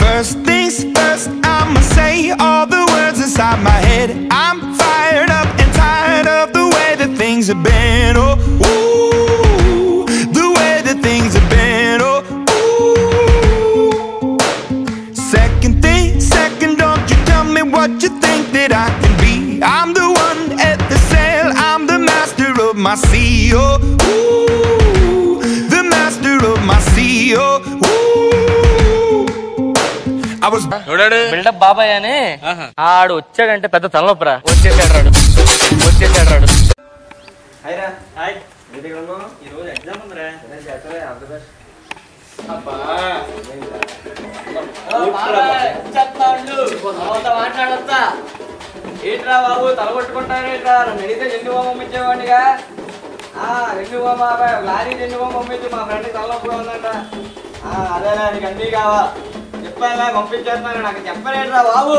First things first, I'ma say all the words inside my head. I'm fired up and tired of the way that things have been. Oh, ooh, the way that things have been. Oh, ooh. Second thing, second, don't you tell me what you think that I can be. I'm the one at the sail, I'm the master of my sea. Oh, ooh, the master of my sea. Oh, ooh. I was. చూడాడు buildup బాబాయ్ అని ఆహా. ఆడు వచ్చాడంటే పెద్ద తలనొప్పరా వచ్చేసాడు రాడు వచ్చేసాడు రాడు హాయ్రా హాయ్ నీ దగ్గర ఉన్నావు ఈరోజు ఎగ్జామ్ ఉందిరా చేస్తారా ఆల్ ది బెస్ట్ మాట్లాడొస్తా ఏంట్రా బాబు తల కొట్టుకుంటానేట్రా నన్ను అడిగితే రెండు బొమ్మ పంపించేవాడిగా ఆ రెండు బొమ్మ లారీ రెండు బొమ్మ పంపించు మా ఫ్రెండ్ తలనొప్పి ఉందంట ఆ, అదేనా నీకు అన్నీ కావా చెప్పాలా పంపించేస్తున్నాను నాకు చెప్పలేట్రా బాబు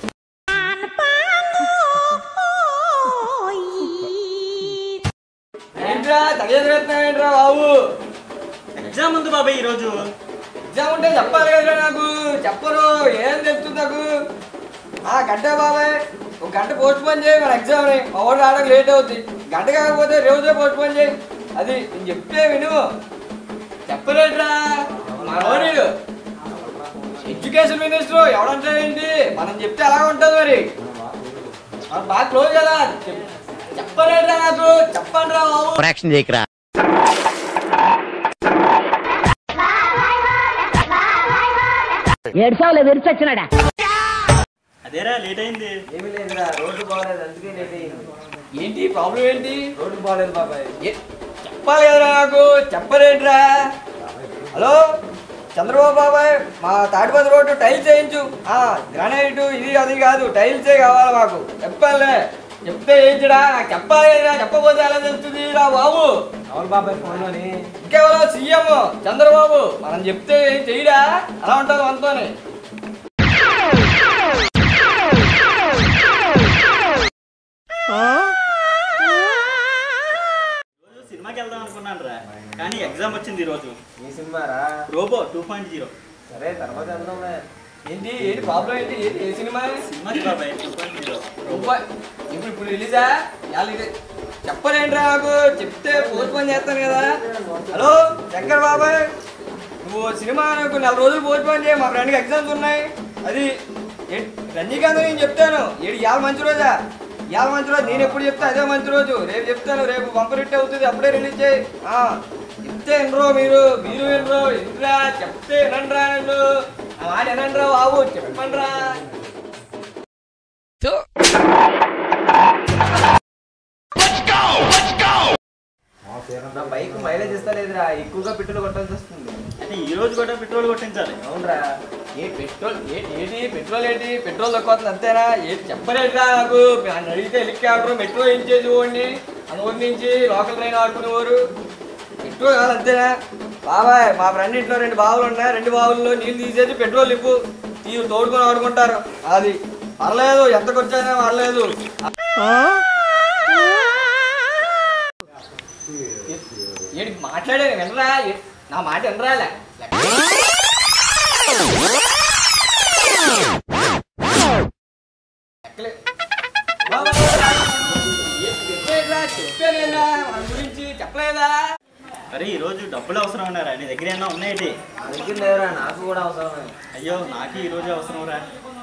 ఏంట్రా తగ్గేదిరా బాబు ఎగ్జామ్ ఉంది బాబాయ్ ఈరోజు ఎగ్జామ్ ఉంటే చెప్పాలి కదరా నాకు చెప్పరు ఏం తెలుస్తుంది నాకు ఆ గంట బాబాయ్ ఒక గంట పోస్ట్ పోన్ చేయి మన ఎగ్జామ్ ని మా వాడు రావడానికి లేట్ అవుద్ది గంట కాకపోతే రోజే పోస్ట్ పోన్ చేయి అది నేను చెప్తే విను చెప్పలేట్రా మనోడు ఎడ్యుకేషన్ మినిస్టర్ ఎవడంటాడేంటి మనం చెప్తే ఎలా ఉంటుంది మరి మనం బాగా క్లోజ్ కదా చెప్- చెప్పలేట్రా నాకు చెప్పండి రా బాబు ప్రాక్షన్ చేయకరా ఏడ్చావులే విరిచొచ్చినాడా అదేరా లేట్ అయింది ఏమీ లేదురా రోడ్డు బాగాలేదు అందుకే లేట్ అయింది ఏంటి ప్రాబ్లం ఏంటి రోడ్డు బాగాలేదు బాబాయ్ చెప్పాలి కదరా నాకు చెప్పలేంట్రా హలో చంద్రబాబు బాబాయ్ మా తాడిపతి రోడ్డు టైల్స్ వేయించు ఆ గ్రానైట్ ఇది అది కాదు టైల్సే కావాలి మాకు చెప్పాలే చెప్తే ఏంటిరా నాకు చెప్పాలి కదరా చెప్పబోతే ఎలా తెలుస్తుంది రా బాబు అవును బాబాయ్ ఫోన్లోని ఇంకెవరో సీఎం చంద్రబాబు మనం చెప్తే ఏం చెయ్యరా అలా ఉంటుంది మనతోనే రోజు సినిమాకి వెళ్దాం అనుకున్నాను రా కానీ ఎగ్జామ్ వచ్చింది ఈరోజు ఈ సినిమారా రోబో టూ పాయింట్ జీరో సరే తర్వాత వెళ్దాంలే ఏంటి ఏంటి ప్రాబ్లం ఏంటి ఏంటి ఏ సినిమా సినిమాకి బాబాయ్ టూ పాయింట్ జీరో రూపాయి ఇప్పుడు ఇప్పుడు రిలీజా ఇవాళ ఇది చెప్పలేంట్రా నాకు చెప్తే పోస్ట్ పోన్ చేస్తాను కదా హలో శంకర్ బాబాయ్ నువ్వు సినిమా నాకు నెల రోజులు పోస్ట్ పోన్ చేయి మా ఫ్రెండ్కి ఎగ్జామ్స్ ఉన్నాయి అది ఏ- రజనీకాంత్ నేను చెప్తాను ఏడు ఇవాళ మంచి రోజా ఇవాళ మంచి రోజు నేను ఎప్పుడు చెప్తా అదే మంచి రోజు రేపు చెప్తాను రేపు బంపర్ హిట్ అవుతుంది అప్పుడే రిలీజ్ చేయి ఆ, చెప్తే వినరో మీరు మీరు వినరో ఇంట్రా చెప్తే వినండిరా నన్ను ఆ మాట వినండిరా బాబు చెప్పండిరా బైక్ మైలేజ్ ఇస్తలేదురా ఎక్కువగా పెట్రోల్ కొట్టాల్సి వస్తుంది అంటే ఈ రోజు కూడా పెట్రోల్ కొట్టించాలి అవునరా ఏ పెట్రోల్ ఏ ఏంటి పెట్రోల్ ఏంటి పెట్రోల్ తక్కువ అవుతుంది అంతేనా ఏంటి చెప్పలేదురా నాకు నన్ను అడిగితే హెలికాప్టర్ మెట్రో ఏం చేసేవాడిని అనుకోటి నుంచి లోకల్ ట్రైన్ ఆడుకునేవారు పెట్రోల్ కాదు అంతేనా బాబాయ్ మా ఫ్రెండ్ ఇంట్లో రెండు బావులు ఉన్నాయి రెండు బావుల్లో నీళ్ళు తీసేసి పెట్రోల్ ఇప్పు తీరు తోడుకొని ఆడుకుంటారు అది పర్లేదు ఎంత ఖర్చైనా పర్లేదు ఏంటి మాట్లాడాను వినరా ఏ- నా మాట వినరాలే ఎక్కలే. బాబా, ఏ- చెప్పలేదురా, చెప్పానేరా మన గురించి చెప్పలేదా అరే ఈ రోజు డబ్బులు అవసరం ఉన్నారా నీ దగ్గర ఏమన్నా ఉన్నాయేటి దగ్గర లేదురా నాకు కూడా అవసరమే అయ్యో నాకు ఈ రోజు అవసరం రా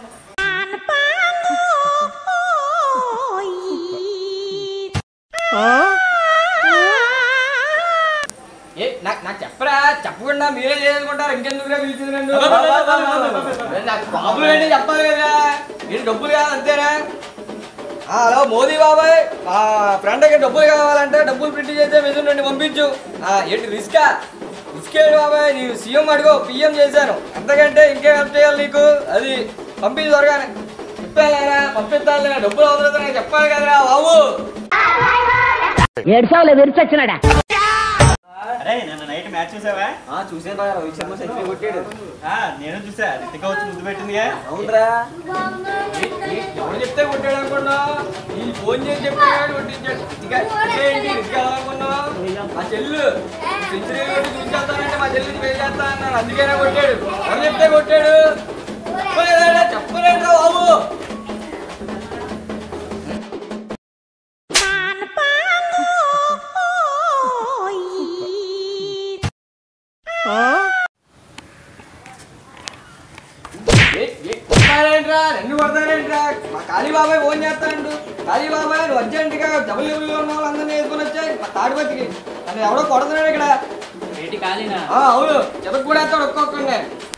ఏ నాకు నాకు చెప్పరా చెప్పకుండా మీరే చేసుకుంటారు ఇంకెందుకురా పిలిచింది నన్ను ఏ, నాకు ప్రాబ్లం ఏంటి చెప్పాలి కదా మీరు డబ్బులు కాదు అంతేనా ఆ, హలో మోదీ బాబాయ్ మా ఫ్రెండ్కి డబ్బులు కావాలంటే డబ్బులు ప్రింట్ చేసే మెజర్ నుండి పంపించు ఆ, ఏంటి రిస్కా రిస్క్ ఏంటి బాబాయ్ నేను సీఎం అడుగు పిఎం చేశాను అంతకంటే ఇంకేం హెల్ప్ చేయాలి నీకు అది పంపించు త్వరగానే చెప్పారా పంపిస్తాను డబ్బులు అవసరం నాకు చెప్పాలి కదరా బాబు ఏడ్చావులే విరిచొచ్చినాడా అరే నిన్న నైట్ మ్యాచ్ చూసావా చూసాను బాగా రోహిత్ శర్మ సెంచరీ కొట్టాడు ఆ, నేను చూసా రితిక వచ్చి ముద్దు పెట్టిందిగా అవునరా ఏ- ఏ- ఎవరు చెప్తే కొట్టాడు అనుకున్నా ఈ ఫోన్ చేసి చెప్పాడు కొట్టించాడు ఇదిగా ఏంటి ఇదిగా అనుకున్నావు మా చెల్లు సెంచరీ కొట్టి చూసేస్తానంటే మా చెల్లిని పే చేస్తా అన్నాడు అందుకేనే కొట్టాడు ఎవరు చెప్తే కొట్టాడు చెప్పలేదా చెప్పలేదురా బాబు ఏ- ఏ కొడతారేంట్రా నన్ను కొడతారేంట్రా మా కాళీ బాబాయ్ ఫోన్ చేస్తానండు కాళీ బాబాయ్ నువ్వు అర్జెంటుగా డబుల్ లెవెల్లో ఉన్న వాళ్ళందరినీ వేసుకొని వచ్చాయి మా తాడిపత్రికి నన్ను ఎవడో కొడుతున్నాడు ఇక్కడ ఏంటి ఖాళీనా ఆ, అవును చెబుకు కూడా వేస్తాడు ఒక్కొక్కడిని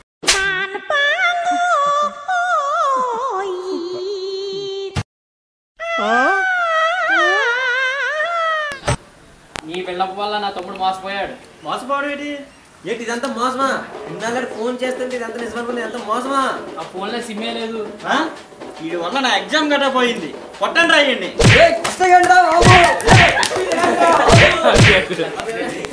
నీ బిల్డప్ వల్ల నా తమ్ముడు మోసపోయాడు మోసపోవడం ఏంటి ఏంటి ఇదంతా మోసమా ఇందాక ఫోన్ చేస్తుంటే ఇదంతా నిజమనుకుని ఎంత మోసమా ఆ ఫోన్లో సిమ్మే లేదు వీడి వల్ల నా ఎగ్జామ్ గట్రా పోయింది కొట్టండి రాయండి ఏయ్, వస్తాయంట్రా బాబు ఏయ్, వస్తాయంట్రా బాబు.